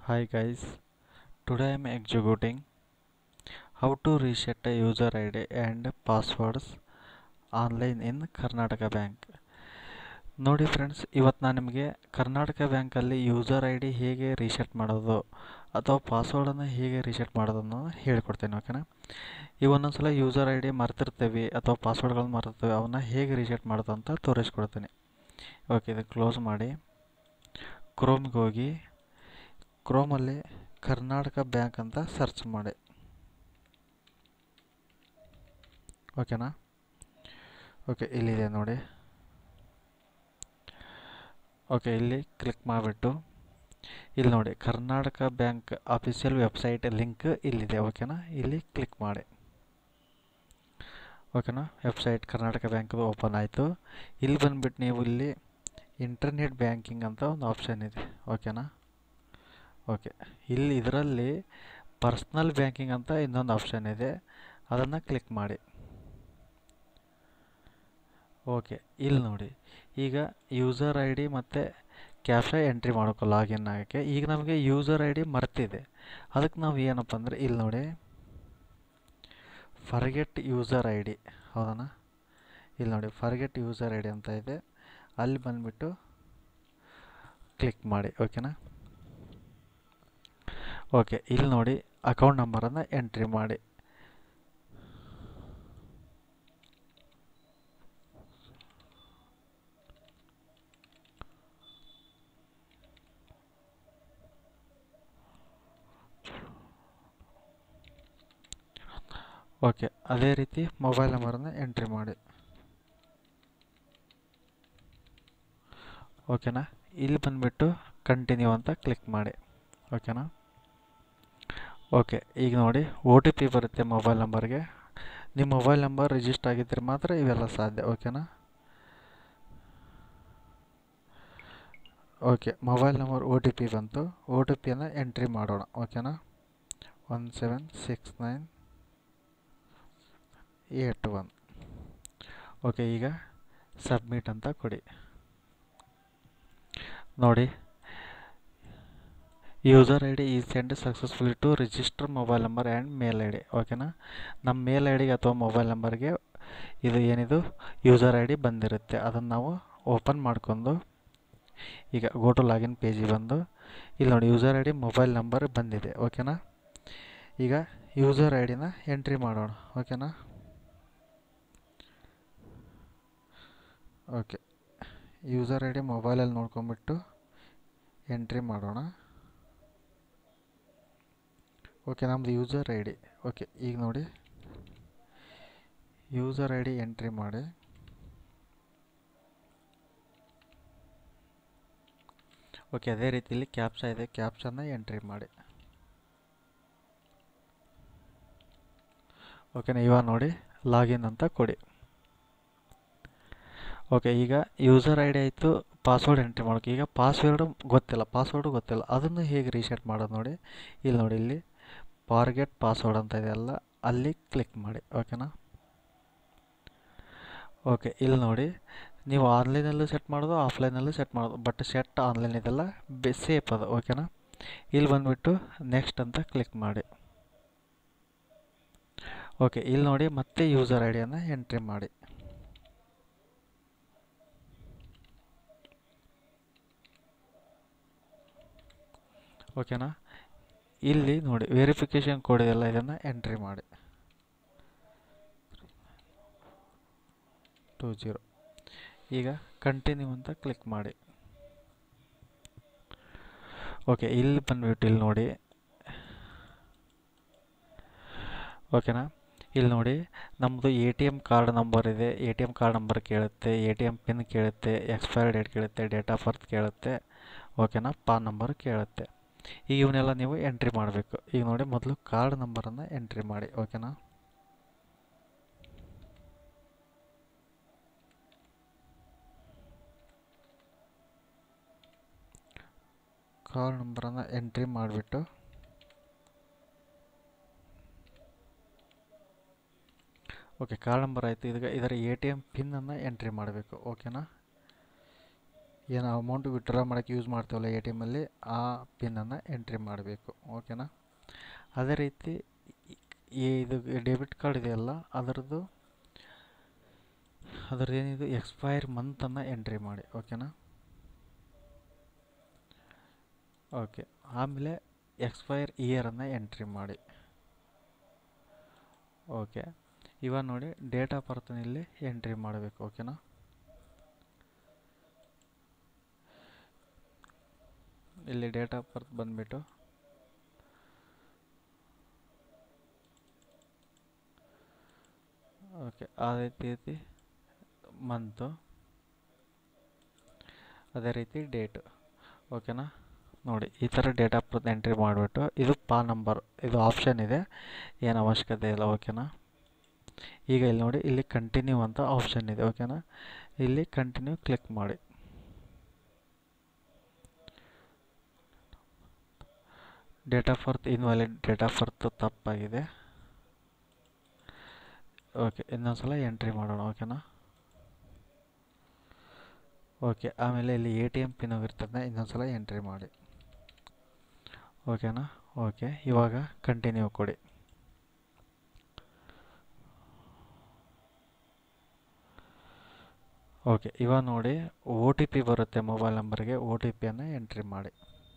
Hi guys, today I am executing how to reset a user ID and passwords online in Karnataka Bank ನೋಡಿ friends ಇವತ್ತು ನಾನು ನಿಮಗೆ ಕರ್ನಾಟಕ ಬ್ಯಾಂಕಲ್ಲಿ user I D ಹೇಗೆ reset ಮಾಡೋದು ಅಥವಾ ಪಾಸ್ವರ್ಡನ್ನು ಹೇಗೆ ರೀಸೆಟ್ ಮಾಡೋದು ಅನ್ನೋದು ಹೇಳ್ಕೊಡ್ತೇನೆ ಓಕೆನಾ ಈ ಒಂದೊಂದು ಸಲ ಯೂಸರ್ ಐ ಡಿ ಮರ್ತಿರ್ತೀವಿ ಅಥವಾ ಪಾಸ್ವರ್ಡ್ಗಳನ್ನ ಮರ್ತಿರ್ತೀವಿ ಅವನ್ನ ಹೇಗೆ ರೀಸೆಟ್ ಮಾಡೋದು ಅಂತ ತೋರಿಸ್ಕೊಡ್ತೀನಿ ಓಕೆ ಇದು ಕ್ಲೋಸ್ ಮಾಡಿ ಕ್ರೋಮ್ಗೆ ಹೋಗಿ ಕ್ರೋಮಲ್ಲಿ ಕರ್ನಾಟಕ ಬ್ಯಾಂಕ್ ಅಂತ ಸರ್ಚ್ ಮಾಡಿ ಓಕೆನಾ ಓಕೆ ಇಲ್ಲಿದೆ ನೋಡಿ ಓಕೆ ಇಲ್ಲಿ ಕ್ಲಿಕ್ ಮಾಡಿಬಿಟ್ಟು ಇಲ್ಲಿ ನೋಡಿ Karnataka Bank official website link ಇಲ್ಲಿದೆ ಓಕೆನಾ ಇಲ್ಲಿ ಕ್ಲಿಕ್ ಮಾಡಿ ಓಕೆನಾ ವೆಬ್ಸೈಟ್ ಕರ್ನಾಟಕ ಬ್ಯಾಂಕ್ದು ಓಪನ್ ಆಯಿತು ಇಲ್ಲಿ ಬಂದುಬಿಟ್ಟು ನೀವು ಇಲ್ಲಿ ಇಂಟರ್ನೆಟ್ ಬ್ಯಾಂಕಿಂಗ್ ಅಂತ ಒಂದು ಆಪ್ಷನ್ ಇದೆ ಓಕೆನಾ ಓಕೆ ಇಲ್ಲಿ ಇದರಲ್ಲಿ ಪರ್ಸ್ನಲ್ ಬ್ಯಾಂಕಿಂಗ್ ಅಂತ ಇನ್ನೊಂದು ಆಪ್ಷನ್ ಇದೆ ಅದನ್ನು ಕ್ಲಿಕ್ ಮಾಡಿ ಓಕೆ ಇಲ್ಲಿ ನೋಡಿ ಈಗ ಯೂಸರ್ ಐ ಡಿ ಮತ್ತು ಕ್ಯಾಪ್ಷಾ ಎಂಟ್ರಿ ಮಾಡೋಕೆ ಲಾಗಿನ್ ಆಗೋಕ್ಕೆ ಈಗ ನಮಗೆ ಯೂಸರ್ ಐ ಡಿ ಮರ್ತಿದೆ ಅದಕ್ಕೆ ನಾವು ಏನಪ್ಪ ಅಂದರೆ ಇಲ್ಲಿ ನೋಡಿ ಫರ್ಗೆಟ್ ಯೂಸರ್ ಐ ಡಿ ಹೌದಾ ಇಲ್ಲಿ ನೋಡಿ ಫರ್ಗೆಟ್ ಯೂಸರ್ ಐ ಡಿ ಅಂತ ಇದೆ ಅಲ್ಲಿ ಬಂದುಬಿಟ್ಟು ಕ್ಲಿಕ್ ಮಾಡಿ ಓಕೆನಾ ಓಕೆ ಇಲ್ಲಿ ನೋಡಿ ಅಕೌಂಟ್ ನಂಬರನ್ನು ಎಂಟ್ರಿ ಮಾಡಿ ಓಕೆ ಅದೇ ರೀತಿ ಮೊಬೈಲ್ ನಂಬರನ್ನು ಎಂಟ್ರಿ ಮಾಡಿ ಓಕೆನಾ ಇಲ್ಲಿ ಬಂದುಬಿಟ್ಟು ಕಂಟಿನ್ಯೂ ಅಂತ ಕ್ಲಿಕ್ ಮಾಡಿ ಓಕೆನಾ ಓಕೆ ಈಗ ನೋಡಿ ಒ ಟಿ ಪಿ ಬರುತ್ತೆ ಮೊಬೈಲ್ ನಂಬರ್ಗೆ ನಿಮ್ಮ ಮೊಬೈಲ್ ನಂಬರ್ ರಿಜಿಸ್ಟರ್ ಆಗಿದ್ದರೆ ಮಾತ್ರ ಇವೆಲ್ಲ ಸಾಧ್ಯ ಓಕೆನಾ okay mobile number O T P ಬಂತು ಒ ಟಿ ಪಿಯನ್ನು ಎಂಟ್ರಿ ಮಾಡೋಣ ಓಕೆನಾ one seven six nine eight one okay ಈಗ ಸಬ್ಮಿಟ್ ಅಂತ ಕೊಡಿ ನೋಡಿ ಯೂಸರ್ ಐ ಡಿ ಈ send successfully to register mobile number and mail I D ಓಕೆನಾ ನಮ್ಮ ಮೇಲ್ ಐ ಡಿಗೆ ಅಥವಾ ಮೊಬೈಲ್ ನಂಬರ್ಗೆ ಇದು ಏನಿದು ಯೂಸರ್ ಐ ಡಿ ಬಂದಿರುತ್ತೆ ಅದನ್ನು ನಾವು ಓಪನ್ ಮಾಡ್ಕೊಂಡು ಈಗ ಗೋ ಟು ಲಾಗಿನ್ ಪೇಜಿಗೆ ಬಂದು ಇಲ್ಲಿ ನೋಡಿ user I D mobile number ಬಂದಿದೆ ಓಕೆನಾ ಈಗ ಯೂಸರ್ ಐ ಡಿನ ಎಂಟ್ರಿ ಮಾಡೋಣ ಓಕೆನಾ ಓಕೆ ಯೂಸರ್ ಐ ಡಿ ಮೊಬೈಲಲ್ಲಿ ನೋಡ್ಕೊಂಬಿಟ್ಟು ಎಂಟ್ರಿ ಮಾಡೋಣ ಓಕೆ ನಮ್ಮದು ಯೂಸರ್ ಐ ಡಿ ಓಕೆ ಈಗ ನೋಡಿ ಯೂಸರ್ ಐ ಡಿ ಎಂಟ್ರಿ ಮಾಡಿ ಓಕೆ ಅದೇ ರೀತಿಯಲ್ಲಿ ಕ್ಯಾಪ್ಚಾ ಇದೆ ಕ್ಯಾಪ್ಚಾನ ಎಂಟ್ರಿ ಮಾಡಿ ಓಕೆನಾ ಇವಾಗ ನೋಡಿ ಲಾಗಿನ್ ಅಂತ ಕೊಡಿ ಓಕೆ ಈಗ ಯೂಸರ್ ಐ ಡಿ ಆಯಿತು ಪಾಸ್ವರ್ಡ್ ಎಂಟ್ರಿ ಮಾಡೋಕೆ ಈಗ ಪಾಸ್ವರ್ಡು ಗೊತ್ತಿಲ್ಲ ಪಾಸ್ವರ್ಡು ಗೊತ್ತಿಲ್ಲ ಅದನ್ನು ಹೇಗೆ ರೀಸೆಟ್ ಮಾಡೋದು ನೋಡಿ ಇಲ್ಲಿ ನೋಡಿ ಇಲ್ಲಿ ಫಾರ್ಗೆಟ್ ಪಾಸ್ವರ್ಡ್ ಅಂತ ಇದೆಯಲ್ಲ ಅಲ್ಲಿ ಕ್ಲಿಕ್ ಮಾಡಿ ಓಕೆನಾ ಓಕೆ ಇಲ್ಲಿ ನೋಡಿ ನೀವು ಆನ್ಲೈನಲ್ಲೂ ಸೆಟ್ ಮಾಡೋದು ಆಫ್ಲೈನಲ್ಲೂ ಸೆಟ್ ಮಾಡೋದು ಬಟ್ ಸೆಟ್ ಆನ್ಲೈನ್ ಇದೆಲ್ಲ ಬೆ ಸೇಫ್ ಅದು ಓಕೆನಾ ಇಲ್ಲಿ ಬಂದುಬಿಟ್ಟು ನೆಕ್ಸ್ಟ್ ಅಂತ ಕ್ಲಿಕ್ ಮಾಡಿ ಓಕೆ ಇಲ್ಲಿ ನೋಡಿ ಮತ್ತೆ ಯೂಸರ್ ಐ ಡಿಯನ್ನು ಎಂಟ್ರಿ ಮಾಡಿ ಓಕೆನಾ ಇಲ್ಲಿ ನೋಡಿ ವೆರಿಫಿಕೇಷನ್ ಕೋಡ್ ಇದೆಲ್ಲ ಇದನ್ನು ಎಂಟ್ರಿ ಮಾಡಿ ಟು ಜೀರೋ ಈಗ ಕಂಟಿನ್ಯೂ ಅಂತ ಕ್ಲಿಕ್ ಮಾಡಿ ಓಕೆ ಇಲ್ಲಿ ಬಂದುಬಿಟ್ಟು ಇಲ್ಲಿ ನೋಡಿ ಓಕೆನಾ ಇಲ್ಲಿ ನೋಡಿ ನಮ್ಮದು A T M card number ಇದೆ A T M card number ಕೇಳುತ್ತೆ ಎ ಟಿ ಎಮ್ ಪಿನ್ ಕೇಳುತ್ತೆ ಎಕ್ಸ್ಪೈರಿ ಡೇಟ್ ಕೇಳುತ್ತೆ ಡೇಟ್ ಆಫ್ ಬರ್ತ್ ಕೇಳುತ್ತೆ ಓಕೆನಾ ಪಾನ್ ನಂಬರ್ ಕೇಳುತ್ತೆ ಈಗ ಇವನ್ನೆಲ್ಲ ನೀವು ಎಂಟ್ರಿ ಮಾಡಬೇಕು ಈಗ ನೋಡಿ ಮೊದಲು ಕಾರ್ಡ್ ನಂಬರನ್ನು ಎಂಟ್ರಿ ಮಾಡಿ ಓಕೆನಾ ಕಾರ್ಡ್ ನಂಬರನ್ನು ಎಂಟ್ರಿ ಮಾಡಿಬಿಟ್ಟು ಓಕೆ ಕಾರ್ಡ್ ನಂಬರ್ ಆಯಿತು ಇದೀಗ ಇದರ ಎ ಟಿ ಎಮ್ ಪಿನ್ನನ್ನು ಎಂಟ್ರಿ ಮಾಡಬೇಕು ಓಕೆನಾ ಏನು ಅಮೌಂಟ್ ವಿಡ್ರಾ ಮಾಡೋಕ್ಕೆ ಯೂಸ್ ಮಾಡ್ತೀವಲ್ಲ ಎ ಟಿ ಎಮ್ಮಲ್ಲಿ ಆ ಪಿನ್ನನ್ನು ಎಂಟ್ರಿ ಮಾಡಬೇಕು ಓಕೆನಾ ಅದೇ ರೀತಿ ಈ ಇದು ಡೆಬಿಟ್ ಕಾರ್ಡ್ ಇದೆಯಲ್ಲ ಅದರದ್ದು ಅದರದ್ದು ಏನಿದು ಎಕ್ಸ್ಪೈರ್ ಮಂತನ್ನು ಎಂಟ್ರಿ ಮಾಡಿ ಓಕೆನಾ ಓಕೆ ಆಮೇಲೆ ಎಕ್ಸ್ಪೈರ್ ಇಯರನ್ನು ಎಂಟ್ರಿ ಮಾಡಿ ಓಕೆ ಇವಾಗ ನೋಡಿ ಡೇಟ್ ಆಫ್ ಬರ್ತನ ಇಲ್ಲಿ ಎಂಟ್ರಿ ಮಾಡಬೇಕು ಓಕೆನಾ ಇಲ್ಲಿ ಡೇಟ್ ಆಫ್ ಬರ್ತ್ ಬಂದುಬಿಟ್ಟು ಓಕೆ ಅದೇ ರೀತಿ ಮಂತು ಅದೇ ರೀತಿ ಡೇಟು ಓಕೆನಾ ನೋಡಿ ಈ ಥರ ಡೇಟ್ ಆಫ್ ಬರ್ತ್ ಎಂಟ್ರಿ ಮಾಡಿಬಿಟ್ಟು ಇದು ಪಾ ನಂಬರ್ ಇದು ಆಪ್ಷನ್ ಇದೆ ಏನು ಅವಶ್ಯಕತೆ ಇಲ್ಲ ಓಕೆನಾ ಈಗ ಇಲ್ಲಿ ನೋಡಿ ಇಲ್ಲಿ ಕಂಟಿನ್ಯೂ ಅಂತ ಆಪ್ಷನ್ ಇದೆ ಓಕೆನಾ ಇಲ್ಲಿ ಕಂಟಿನ್ಯೂ ಕ್ಲಿಕ್ ಮಾಡಿ date of birth invalid date of birth ತಪ್ಪಾಗಿದೆ ಓಕೆ ಇನ್ನೊಂದ್ಸಲ ಎಂಟ್ರಿ ಮಾಡೋಣ ಓಕೆನಾ ಓಕೆ ಆಮೇಲೆ ಇಲ್ಲಿ ಎ ಟಿ ಎಮ್ ಪಿನ್ ಹೋಗಿರ್ತದೆ ಇನ್ನೊಂದ್ಸಲ ಎಂಟ್ರಿ ಮಾಡಿ ಓಕೆನಾ ಓಕೆ ಇವಾಗ ಕಂಟಿನ್ಯೂ ಕೊಡಿ ಓಕೆ ಇವಾಗ ನೋಡಿ ಓ ಟಿ ಪಿ ಬರುತ್ತೆ ಮೊಬೈಲ್ ನಂಬರ್ಗೆ ಓ ಟಿ ಪಿಯನ್ನು ಎಂಟ್ರಿ ಮಾಡಿ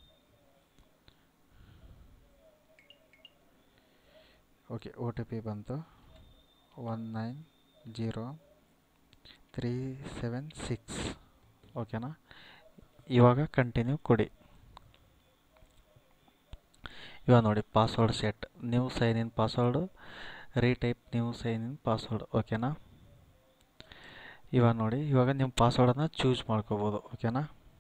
ಓಕೆ ಓ ಟಿ ಪಿ ಬಂತು one nine zero three seven six ಓಕೆನಾ ಇವಾಗ ಕಂಟಿನ್ಯೂ ಕೊಡಿ ಇವಾಗ ನೋಡಿ password set new sign in password retype new sign in password ಓಕೆನಾ ಇವಾಗ ನೋಡಿ ಇವಾಗ ನಿಮ್ಮ ಪಾಸ್ವರ್ಡನ್ನು ಚೂಸ್ ಮಾಡ್ಕೋಬೋದು ಓಕೆನಾ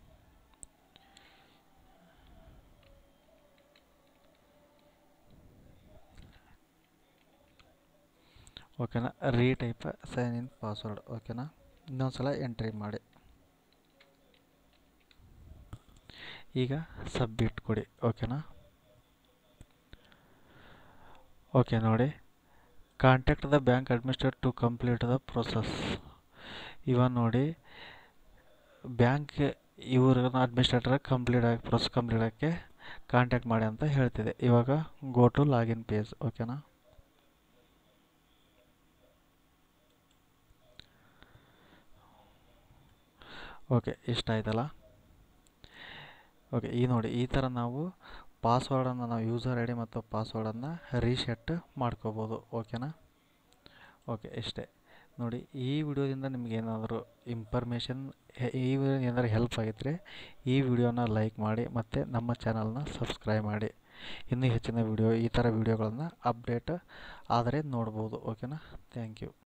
ಓಕೆನಾ ರೀಟೈಪ್ ಸೈನ್ ಇನ್ ಪಾಸ್ವರ್ಡ್ ಓಕೆನಾ ಇನ್ನೊಂದ್ಸಲ ಎಂಟ್ರಿ ಮಾಡಿ ಈಗ ಸಬ್ಮಿಟ್ ಕೊಡಿ ಓಕೆನಾ ಓಕೆ ನೋಡಿ contact the bank administrate to complete the process ಇವಾಗ ನೋಡಿ ಬ್ಯಾಂಕ್ ಇವ್ರನ್ನ ಅಡ್ಮಿನಿಸ್ಟ್ರೇಟರ್ ಕಂಪ್ಲೀಟ್ ಆಗಿ ಪ್ರೊಸೆಸ್ ಕಂಪ್ಲೀಟ್ ಆಗೋಕ್ಕೆ ಕಾಂಟ್ಯಾಕ್ಟ್ ಮಾಡಿ ಅಂತ ಹೇಳ್ತಿದೆ ಇವಾಗ ಗೋ ಟು ಲಾಗಿನ್ ಪೇಜ್ ಓಕೆನಾ ಓಕೆ ಇಷ್ಟ ಆಯ್ತಲ್ಲ ಓಕೆ ಈ ನೋಡಿ ಈ ಥರ ನಾವು ಪಾಸ್ವರ್ಡನ್ನು ನಾವು ಯೂಸರ್ ಐ ಡಿ ಮತ್ತು ಪಾಸ್ವರ್ಡನ್ನು ರೀಸೆಟ್ ಮಾಡ್ಕೋಬೋದು ಓಕೆನಾ ಓಕೆ ಇಷ್ಟೇ ನೋಡಿ ಈ ವಿಡಿಯೋದಿಂದ ನಿಮಗೇನಾದರೂ ಇನ್ಫಾರ್ಮೇಷನ್ ಈ ವಿಡಿಯೋ ಏನಾದರೂ ಹೆಲ್ಪ್ ಆಗಿದ್ದರೆ ಈ ವಿಡಿಯೋನ ಲೈಕ್ ಮಾಡಿ ಮತ್ತು ನಮ್ಮ ಚಾನಲ್ನ ಸಬ್ಸ್ಕ್ರೈಬ್ ಮಾಡಿ ಇನ್ನೂ ಹೆಚ್ಚಿನ ವಿಡಿಯೋ ಈ ಥರ ವಿಡಿಯೋಗಳನ್ನು ಅಪ್ಡೇಟ್ ಆದರೆ ನೋಡ್ಬೋದು ಓಕೆನಾ ಥ್ಯಾಂಕ್ ಯು